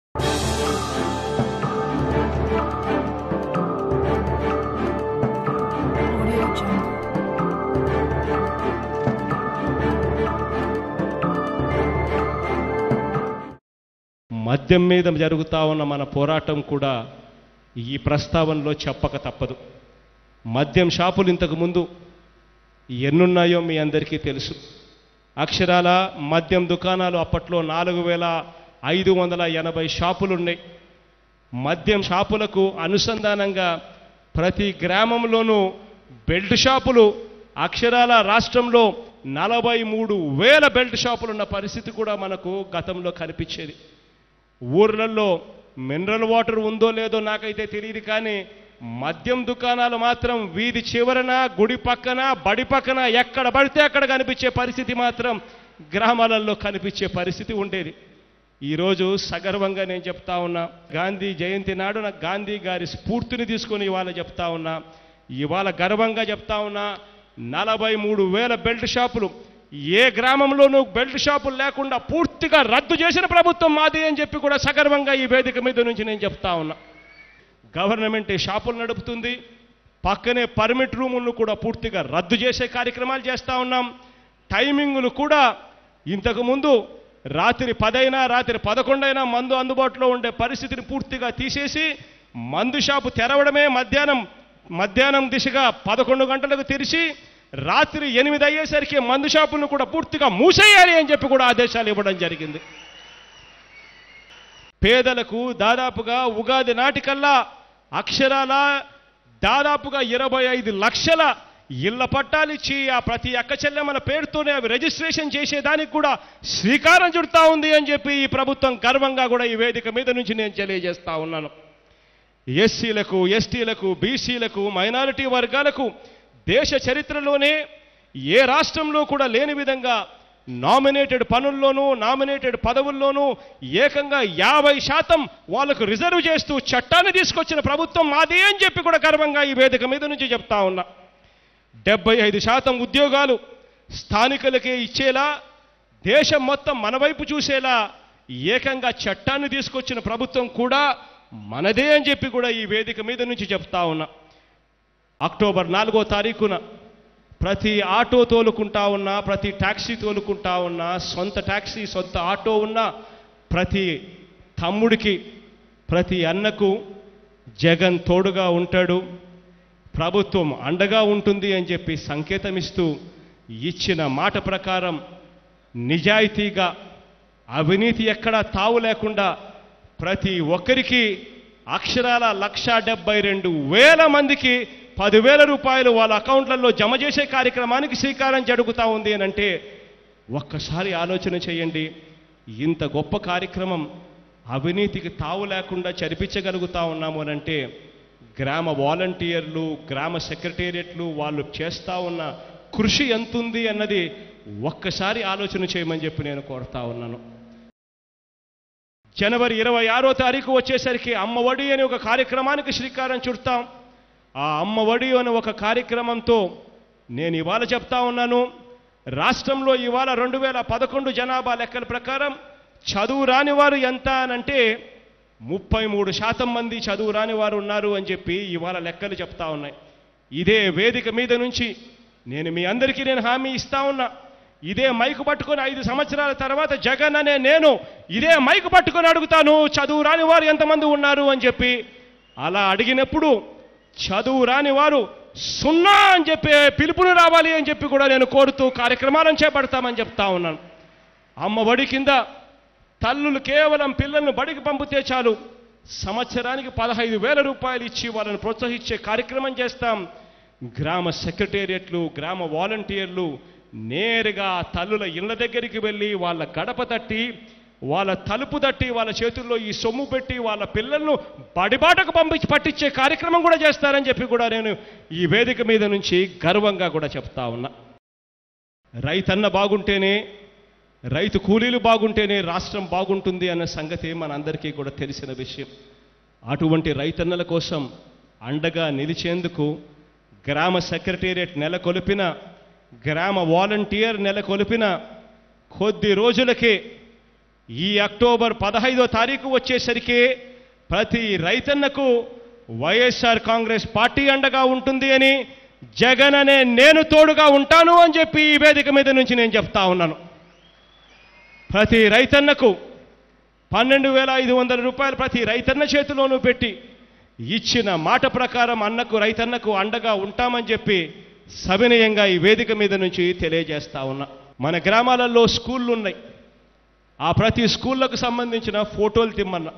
Audio Jungle. మద్యం మీద జరుగుతా ఉన్న మన పోరాటం కూడా ఈ ప్రస్తావనలో చెప్పక తప్పదు మద్యం షాపులు ఇంతకు ముందు ఎన్నున్నాయో మీ అందరికీ తెలుసు అక్షరాల మద్యం దుకాణాలు అప్పట్లో నాలుగు వేల ఐదు వందల ఎనభై షాపులు ఉన్నాయి మద్యం షాపులకు అనుసంధానంగా ప్రతి గ్రామంలోనూ బెల్ట్ షాపులు అక్షరాల రాష్ట్రంలో నలభై మూడు వేల బెల్ట్ షాపులు ఉన్న పరిస్థితి కూడా మనకు గతంలో కనిపించేది ఊర్లలో మినరల్ వాటర్ ఉందో లేదో నాకైతే తెలియదు కానీ మద్యం దుకాణాలు మాత్రం వీధి చివరన గుడి పక్కన బడి పక్కన ఎక్కడ పడితే అక్కడ కనిపించే పరిస్థితి మాత్రం గ్రామాలలో కనిపించే పరిస్థితి ఉండేది ఈరోజు సగర్వంగా నేను చెప్తా ఉన్నా గాంధీ జయంతి నాడు నాకు గాంధీ గారి స్ఫూర్తిని తీసుకొని ఇవాళ చెప్తా ఉన్నా ఇవాళ గర్వంగా చెప్తా ఉన్నా నలభై మూడు వేల బెల్ట్ షాపులు ఏ గ్రామంలోనూ బెల్ట్ షాపులు లేకుండా పూర్తిగా రద్దు చేసిన ప్రభుత్వం మాది అని చెప్పి కూడా సగర్వంగా ఈ వేదిక మీద నుంచి నేను చెప్తా ఉన్నా గవర్నమెంట్ షాపులు నడుపుతుంది పక్కనే పర్మిట్ రూములను కూడా పూర్తిగా రద్దు చేసే కార్యక్రమాలు చేస్తూ ఉన్నాం టైమింగులు కూడా ఇంతకు ముందు రాత్రి పదైనా రాత్రి పదకొండైనా మందు అందుబాటులో ఉండే పరిస్థితిని పూర్తిగా తీసేసి మందు షాపు తెరవడమే మధ్యాహ్నం మధ్యాహ్నం దిశగా పదకొండు గంటలకు తెరిచి రాత్రి ఎనిమిది అయ్యేసరికి మందు షాపులను కూడా పూర్తిగా మూసేయాలి అని చెప్పి కూడా ఆదేశాలు ఇవ్వడం జరిగింది పేదలకు దాదాపుగా ఉగాది నాటికల్లా అక్షరాల దాదాపుగా ఇరవై ఐదు లక్షల ఇళ్ల పట్టాలిచ్చి ఆ ప్రతి అక్క చెల్లెమ్మల పేరుతోనే అవి రిజిస్ట్రేషన్ చేసేదానికి కూడా శ్రీకారం చుడతా ఉంది అని చెప్పి ఈ ప్రభుత్వం గర్వంగా కూడా ఈ వేదిక మీద నుంచి నేను తెలియజేస్తా ఉన్నాను ఎస్సీలకు ఎస్టీలకు బీసీలకు మైనారిటీ వర్గాలకు దేశ చరిత్రలోనే ఏ రాష్ట్రంలో కూడా లేని విధంగా నామినేటెడ్ పనుల్లోనూ నామినేటెడ్ పదవుల్లోనూ ఏకంగా యాభై శాతం వాళ్ళకు రిజర్వ్ చేస్తూ చట్టాన్ని తీసుకొచ్చిన ప్రభుత్వం మాదే అని చెప్పి కూడా గర్వంగా ఈ వేదిక మీద నుంచి చెప్తా ఉన్నా డెబ్బై ఐదు శాతం ఉద్యోగాలు స్థానికులకే ఇచ్చేలా దేశం మొత్తం మన వైపు చూసేలా ఏకంగా చట్టాన్ని తీసుకొచ్చిన ప్రభుత్వం కూడా మనదే అని చెప్పి కూడా ఈ వేదిక మీద నుంచి చెప్తా ఉన్నా అక్టోబర్ నాలుగో తారీఖున ప్రతి ఆటో తోలుకుంటా ఉన్నా ప్రతి ట్యాక్సీ తోలుకుంటా ఉన్నా సొంత ట్యాక్సీ సొంత ఆటో ఉన్న ప్రతి తమ్ముడికి ప్రతి అన్నకు జగన్ తోడుగా ఉంటాడు ప్రభుత్వం అండగా ఉంటుంది అని చెప్పి సంకేతం ఇస్తూ ఇచ్చిన మాట ప్రకారం నిజాయితీగా అవినీతి ఎక్కడా తావు లేకుండా ప్రతి ఒక్కరికి అక్షరాల లక్ష డెబ్బై రెండు వేల మందికి పదివేల రూపాయలు వాళ్ళ అకౌంట్లలో జమ చేసే కార్యక్రమానికి శ్రీకారం జరుగుతూ ఉంది అని అంటే ఒక్కసారి ఆలోచన చేయండి ఇంత గొప్ప కార్యక్రమం అవినీతికి తావు లేకుండా చరిపించగలుగుతా ఉన్నాము అని అంటే గ్రామ వాలంటీర్లు గ్రామ సెక్రటేరియట్లు వాళ్ళు చేస్తూ ఉన్న కృషి ఎంతుంది అన్నది ఒక్కసారి ఆలోచన చేయమని చెప్పి నేను కోరుతా ఉన్నాను జనవరి ఇరవై ఆరో తారీఖు వచ్చేసరికి అమ్మ ఒడి అనే ఒక కార్యక్రమానికి శ్రీకారం చుడతాం ఆ అమ్మ ఒడి అనే ఒక కార్యక్రమంతో నేను ఇవాళ చెప్తా ఉన్నాను రాష్ట్రంలో ఇవాళ రెండు వేల పదకొండు జనాభా లెక్కల ప్రకారం చదువు రాని వారు ఎంత అనంటే ముప్పై మూడు శాతం మంది చదువు రాని వారు ఉన్నారు అని చెప్పి ఇవాళ లెక్కలు చెప్తా ఉన్నాయి ఇదే వేదిక మీద నుంచి నేను మీ అందరికీ నేను హామీ ఇస్తా ఉన్నా ఇదే మైకు పట్టుకొని ఐదు సంవత్సరాల తర్వాత జగన్ అనే నేను ఇదే మైకు పట్టుకొని అడుగుతాను చదువు రాని వారు ఎంతమంది ఉన్నారు అని చెప్పి అలా అడిగినప్పుడు చదువు రాని వారు సున్నా అని చెప్పి పిలుపుని రావాలి అని చెప్పి కూడా నేను కోరుతూ కార్యక్రమాలను చేపడతామని చెప్తా ఉన్నాను అమ్మ ఒడి కింద తల్లులు కేవలం పిల్లలను బడికి పంపితే చాలు సంవత్సరానికి పదహైదు వేల రూపాయలు ఇచ్చి వాళ్ళని ప్రోత్సహించే కార్యక్రమం చేస్తాం గ్రామ సెక్రటేరియట్లు గ్రామ వాలంటీర్లు నేరుగా తల్లుల ఇళ్ళ దగ్గరికి వెళ్ళి వాళ్ళ గడప తట్టి వాళ్ళ తలుపు తట్టి వాళ్ళ చేతుల్లో ఈ సొమ్ము పెట్టి వాళ్ళ పిల్లలను బడిబాటకు పంపించి పట్టించే కార్యక్రమం కూడా చేస్తారని చెప్పి కూడా నేను ఈ వేదిక మీద నుంచి గర్వంగా కూడా చెప్తా ఉన్నా రైతన్న బాగుంటేనే రైతు కూలీలు బాగుంటేనే రాష్ట్రం బాగుంటుంది అన్న సంగతి మనందరికీ కూడా తెలిసిన విషయం అటువంటి రైతన్నల కోసం అండగా నిలిచేందుకు గ్రామ సెక్రటేరియట్ నెలకొల్పిన గ్రామ వాలంటీర్ నెలకొల్పిన కొద్ది రోజులకే ఈ అక్టోబర్ పదహైదో తారీఖు వచ్చేసరికి ప్రతి రైతన్నకు వైఎస్ఆర్ కాంగ్రెస్ పార్టీ అండగా ఉంటుంది అని జగన్ అనే నేను తోడుగా ఉంటాను అని చెప్పి ఈ వేదిక మీద నుంచి నేను చెప్తా ఉన్నాను ప్రతి రైతన్నకు పన్నెండు వేల ఐదు వందల రూపాయలు ప్రతి రైతన్న చేతిలోనూ పెట్టి ఇచ్చిన మాట ప్రకారం అన్నకు రైతన్నకు అండగా ఉంటామని చెప్పి సవినయంగా ఈ వేదిక మీద నుంచి తెలియజేస్తా ఉన్నా మన గ్రామాలలో స్కూళ్ళు ఉన్నాయి ఆ ప్రతి స్కూళ్ళకు సంబంధించిన ఫోటోలు తిమ్మన్నా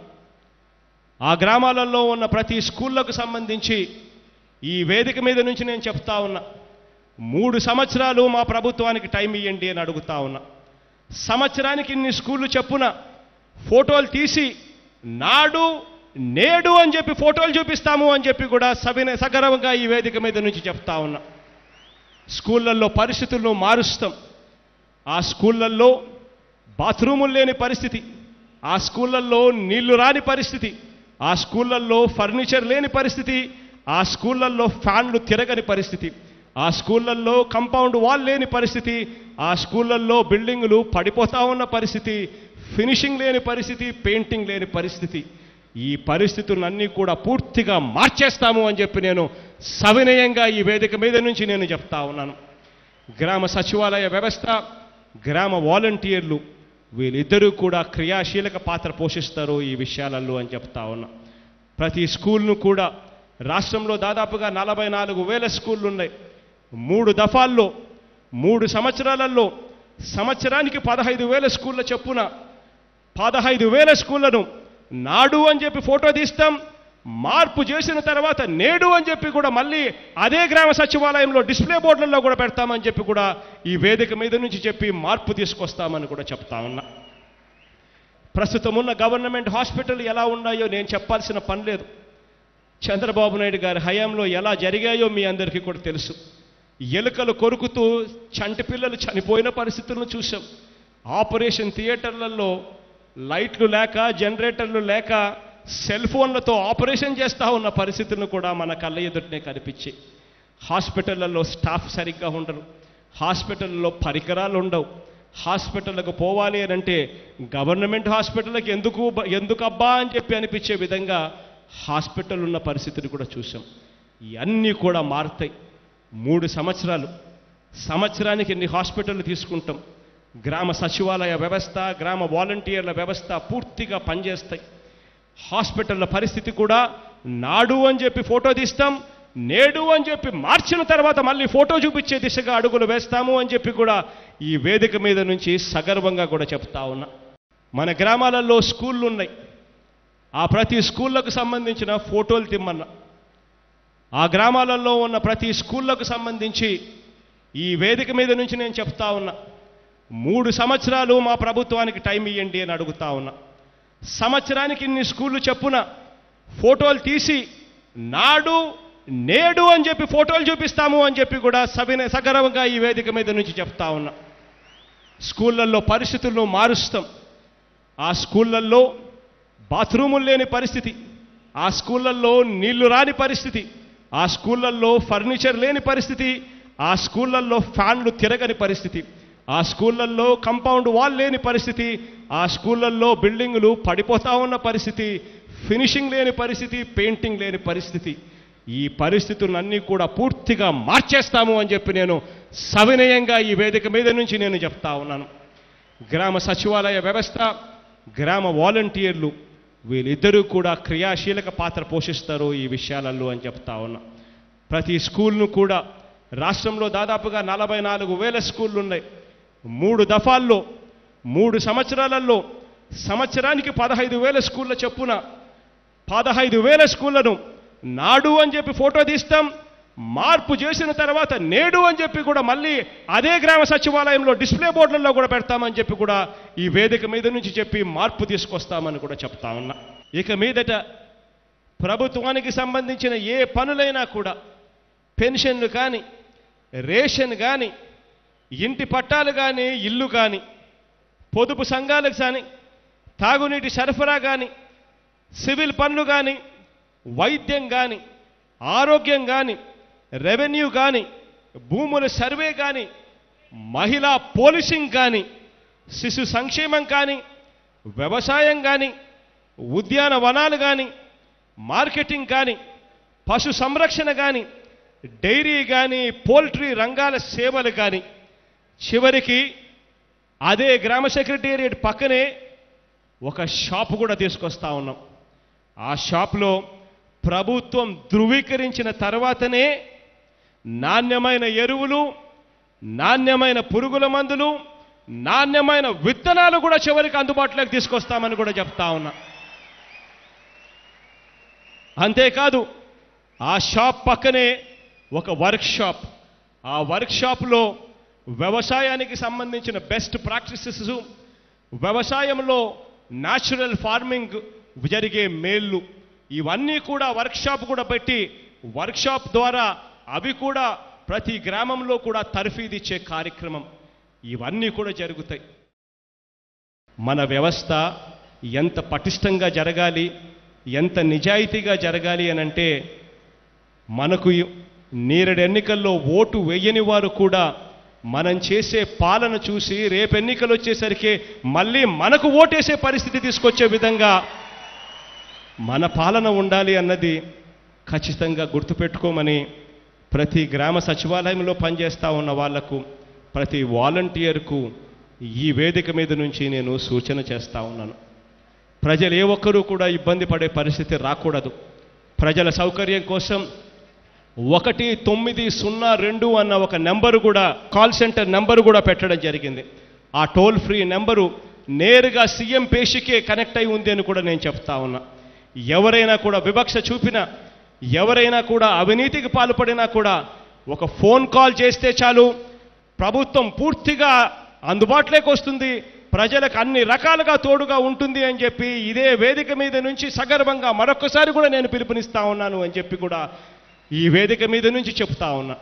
ఆ గ్రామాలలో ఉన్న ప్రతి స్కూళ్ళకు సంబంధించి ఈ వేదిక మీద నుంచి నేను చెప్తా ఉన్నా మూడు సంవత్సరాలు మా ప్రభుత్వానికి టైం ఇవ్వండి అని అడుగుతా ఉన్నా సంవత్సరానికి ఇన్ని స్కూళ్ళు చెప్పున ఫోటోలు తీసి నాడు నేడు అని చెప్పి ఫోటోలు చూపిస్తాము అని చెప్పి కూడా సవిన సగర్వంగా ఈ వేదిక మీద నుంచి చెప్తా ఉన్నా స్కూళ్ళల్లో పరిస్థితులను మారుస్తాం ఆ స్కూళ్ళల్లో బాత్రూములు లేని పరిస్థితి ఆ స్కూళ్ళల్లో నీళ్లు రాని పరిస్థితి ఆ స్కూళ్ళల్లో ఫర్నిచర్ లేని పరిస్థితి ఆ స్కూళ్ళల్లో ఫ్యాన్లు తిరగని పరిస్థితి ఆ స్కూళ్ళల్లో కంపౌండ్ వాల్ లేని పరిస్థితి ఆ స్కూళ్ళల్లో బిల్డింగులు పడిపోతా ఉన్న పరిస్థితి ఫినిషింగ్ లేని పరిస్థితి పెయింటింగ్ లేని పరిస్థితి ఈ పరిస్థితులన్నీ కూడా పూర్తిగా మార్చేస్తాము అని చెప్పి నేను సవినయంగా ఈ వేదిక మీద నుంచి నేను చెప్తా ఉన్నాను గ్రామ సచివాలయ వ్యవస్థ గ్రామ వాలంటీర్లు వీళ్ళిద్దరూ కూడా క్రియాశీలక పాత్ర పోషిస్తారు ఈ విషయాలలో అని చెప్తా ఉన్నా ప్రతి స్కూల్ను కూడా రాష్ట్రంలో దాదాపుగా నలభై నాలుగు వేల స్కూళ్ళు ఉన్నాయి మూడు దఫాల్లో మూడు సంవత్సరాలలో సంవత్సరానికి పదహైదు వేల స్కూళ్ళ చొప్పున పదహైదు వేల స్కూళ్లను నాడు అని చెప్పి ఫోటో తీస్తాం మార్పు చేసిన తర్వాత నేడు అని చెప్పి కూడా మళ్ళీ అదే గ్రామ సచివాలయంలో డిస్ప్లే బోర్డులలో కూడా పెడతామని చెప్పి కూడా ఈ వేదిక మీద నుంచి చెప్పి మార్పు తీసుకొస్తామని కూడా చెప్తా ఉన్నా ప్రస్తుతం ఉన్న గవర్నమెంట్ హాస్పిటల్ ఎలా ఉన్నాయో నేను చెప్పాల్సిన పని లేదు చంద్రబాబు నాయుడు గారి హయాంలో ఎలా జరిగాయో మీ అందరికీ కూడా తెలుసు ఎలుకలు కొరుకుతూ చంటి పిల్లలు చనిపోయిన పరిస్థితులను చూసాం ఆపరేషన్ థియేటర్లలో లైట్లు లేక జనరేటర్లు లేక సెల్ ఫోన్లతో ఆపరేషన్ చేస్తూ ఉన్న పరిస్థితులను కూడా మన కళ్ళ ఎదుటనే కనిపించాయి హాస్పిటళ్లలో స్టాఫ్ సరిగ్గా ఉండరు హాస్పిటల్లో పరికరాలు ఉండవు హాస్పిటల్లకు పోవాలి అని అంటే గవర్నమెంట్ హాస్పిటల్కి ఎందుకు బ- ఎందుకు అబ్బా అని చెప్పి అనిపించే విధంగా హాస్పిటల్ ఉన్న పరిస్థితిని కూడా చూసాం ఇవన్నీ కూడా మారుతాయి మూడు సంవత్సరాలు సంవత్సరానికి ఎన్ని హాస్పిటళ్ళు తీసుకుంటాం గ్రామ సచివాలయ వ్యవస్థ గ్రామ వాలంటీర్ల వ్యవస్థ పూర్తిగా పనిచేస్తాయి హాస్పిటల్ల పరిస్థితి కూడా నాడు అని చెప్పి ఫోటో తీస్తాం నేడు అని చెప్పి మార్చిన తర్వాత మళ్ళీ ఫోటో చూపించే దిశగా అడుగులు వేస్తాము అని చెప్పి కూడా ఈ వేదిక మీద నుంచి సగర్వంగా కూడా చెప్తా ఉన్నా మన గ్రామాలలో స్కూళ్ళు ఉన్నాయి ఆ ప్రతి స్కూళ్ళకు సంబంధించిన ఫోటోలు తిమ్మన్నా ఆ గ్రామాలలో ఉన్న ప్రతి స్కూళ్ళకు సంబంధించి ఈ వేదిక మీద నుంచి నేను చెప్తా ఉన్నా మూడు సంవత్సరాలు మా ప్రభుత్వానికి టైం ఇవ్వండి అని అడుగుతా ఉన్నా సంవత్సరానికి ఇన్ని స్కూళ్ళు చెప్పున ఫోటోలు తీసి నాడు నేడు అని చెప్పి ఫోటోలు చూపిస్తాము అని చెప్పి కూడా సవిన సగర్వంగా ఈ వేదిక మీద నుంచి చెప్తా ఉన్నా స్కూళ్ళల్లో పరిస్థితులను మారుస్తాం ఆ స్కూళ్ళల్లో బాత్రూములు లేని పరిస్థితి ఆ స్కూళ్ళల్లో నీళ్లు రాని పరిస్థితి ఆ స్కూళ్ళల్లో ఫర్నిచర్ లేని పరిస్థితి ఆ స్కూళ్ళల్లో ఫ్యాన్లు తిరగని పరిస్థితి ఆ స్కూళ్ళల్లో కంపౌండ్ వాల్ లేని పరిస్థితి ఆ స్కూళ్ళల్లో బిల్డింగులు పడిపోతా ఉన్న పరిస్థితి ఫినిషింగ్ లేని పరిస్థితి పెయింటింగ్ లేని పరిస్థితి ఈ పరిస్థితులన్నీ కూడా పూర్తిగా మార్చేస్తాము అని చెప్పి నేను సవినయంగా ఈ వేదిక మీద నుంచి నేను చెప్తా ఉన్నాను గ్రామ సచివాలయ వ్యవస్థ గ్రామ వాలంటీర్లు వీళ్ళిద్దరూ కూడా క్రియాశీలక పాత్ర పోషిస్తారు ఈ విషయాలలో అని చెప్తా ఉన్నా ప్రతి స్కూల్ను కూడా రాష్ట్రంలో దాదాపుగా నలభై నాలుగు వేల స్కూళ్ళు ఉన్నాయి మూడు దఫాల్లో మూడు సంవత్సరాలలో సంవత్సరానికి పదహైదు వేల స్కూళ్ళ చొప్పున పదహైదు వేల స్కూళ్లను నాడు అని చెప్పి ఫోటో తీస్తాం మార్పు చేసిన తర్వాత నేడు అని చెప్పి కూడా మళ్ళీ అదే గ్రామ సచివాలయంలో డిస్ప్లే బోర్డులలో కూడా పెడతామని చెప్పి కూడా ఈ వేదిక మీద నుంచి చెప్పి మార్పు తీసుకొస్తామని కూడా చెప్తా ఉన్నా ఇక మీదట ప్రభుత్వానికి సంబంధించిన ఏ పనులైనా కూడా పెన్షన్లు కానీ రేషన్ కానీ ఇంటి పట్టాలు కానీ ఇల్లు కానీ పొదుపు సంఘాలకు కానీ తాగునీటి సరఫరా కానీ సివిల్ పనులు కానీ వైద్యం కానీ ఆరోగ్యం కానీ రెవెన్యూ కానీ భూముల సర్వే కానీ మహిళా పోలీసింగ్ కానీ శిశు సంక్షేమం కానీ వ్యవసాయం కానీ ఉద్యానవనాలు కానీ మార్కెటింగ్ కానీ పశు సంరక్షణ కానీ డైరీ కానీ పోల్ట్రీ రంగాల సేవలు కానీ చివరికి అదే గ్రామ సెక్రటేరియట్ పక్కనే ఒక షాప్ కూడా తీసుకొస్తా ఉన్నాం ఆ షాప్లో ప్రభుత్వం ధృవీకరించిన తర్వాతనే నాణ్యమైన ఎరువులు నాణ్యమైన పురుగుల మందులు నాణ్యమైన విత్తనాలు కూడా చివరికి అందుబాటులోకి తీసుకొస్తామని కూడా చెప్తా ఉన్నా అంతేకాదు ఆ షాప్ పక్కనే ఒక వర్క్ షాప్ ఆ వర్క్ షాప్లో వ్యవసాయానికి సంబంధించిన బెస్ట్ ప్రాక్టీసెస్ వ్యవసాయంలో న్యాచురల్ ఫార్మింగ్ జరిగే మేళ్ళు ఇవన్నీ కూడా వర్క్షాప్ కూడా పెట్టి వర్క్షాప్ ద్వారా అవి కూడా ప్రతి గ్రామంలో కూడా తర్ఫీదు ఇచ్చే కార్యక్రమం ఇవన్నీ కూడా జరుగుతాయి మన వ్యవస్థ ఎంత పటిష్టంగా జరగాలి ఎంత నిజాయితీగా జరగాలి అని అంటే మనకు ఈ నేరడు ఎన్నికల్లో ఓటు వేయని వారు కూడా మనం చేసే పాలన చూసి రేపు ఎన్నికలు వచ్చేసరికి మళ్ళీ మనకు ఓటేసే పరిస్థితి తీసుకొచ్చే విధంగా మన పాలన ఉండాలి అన్నది ఖచ్చితంగా గుర్తుపెట్టుకోమని ప్రతి గ్రామ సచివాలయంలో పనిచేస్తా ఉన్న వాళ్లకు ప్రతి వాలంటీర్కు ఈ వేదిక మీద నుంచి నేను సూచన చేస్తా ఉన్నాను ప్రజలు ఏ ఒక్కరూ కూడా ఇబ్బంది పడే పరిస్థితి రాకూడదు ప్రజల సౌకర్యం కోసం ఒకటి తొమ్మిది సున్నా రెండు అన్న ఒక నెంబరు కూడా కాల్ సెంటర్ నెంబరు కూడా పెట్టడం జరిగింది ఆ టోల్ ఫ్రీ నెంబరు నేరుగా సీఎం పేషికే కనెక్ట్ అయి ఉంది అని కూడా నేను చెప్తా ఉన్నా ఎవరైనా కూడా వివక్ష చూపినా ఎవరైనా కూడా అవినీతికి పాల్పడినా కూడా ఒక ఫోన్ కాల్ చేస్తే చాలు ప్రభుత్వం పూర్తిగా అందుబాటులోకి వస్తుంది ప్రజలకు అన్ని రకాలుగా తోడుగా ఉంటుంది అని చెప్పి ఇదే వేదిక మీద నుంచి సగర్వంగా మరొకసారి కూడా నేను పిలుపునిస్తా ఉన్నాను అని చెప్పి కూడా ఈ వేదిక మీద నుంచి చెప్తా ఉన్నా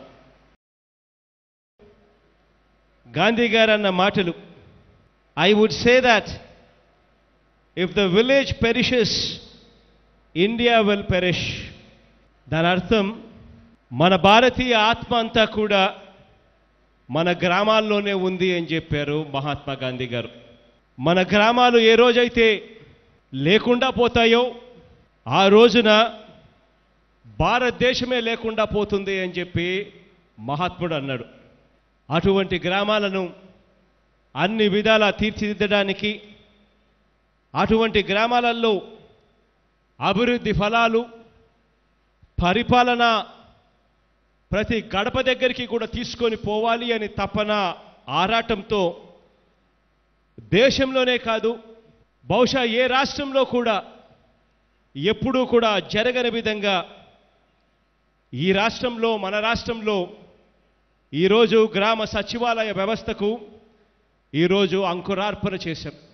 గాంధీ గారు అన్న మాటలు I would say that if the village perishes India will perish దాని అర్థం మన భారతీయ ఆత్మ అంతా కూడా మన గ్రామాల్లోనే ఉంది అని చెప్పారు మహాత్మా గాంధీ గారు మన గ్రామాలు ఏ రోజైతే లేకుండా పోతాయో ఆ రోజున భారతదేశమే లేకుండా పోతుంది అని చెప్పి మహాత్ముడు అన్నాడు అటువంటి గ్రామాలను అన్ని విధాలా తీర్చిదిద్దడానికి అటువంటి గ్రామాలలో అభివృద్ధి ఫలాలు పరిపాలన ప్రతి గడప దగ్గరికి కూడా తీసుకొని పోవాలి అని తపన ఆరాటంతో దేశంలోనే కాదు బహుశా ఏ రాష్ట్రంలో కూడా ఎప్పుడూ కూడా జరగని విధంగా ఈ రాష్ట్రంలో మన రాష్ట్రంలో ఈరోజు గ్రామ సచివాలయ వ్యవస్థకు ఈరోజు అంకురార్పణ చేశాం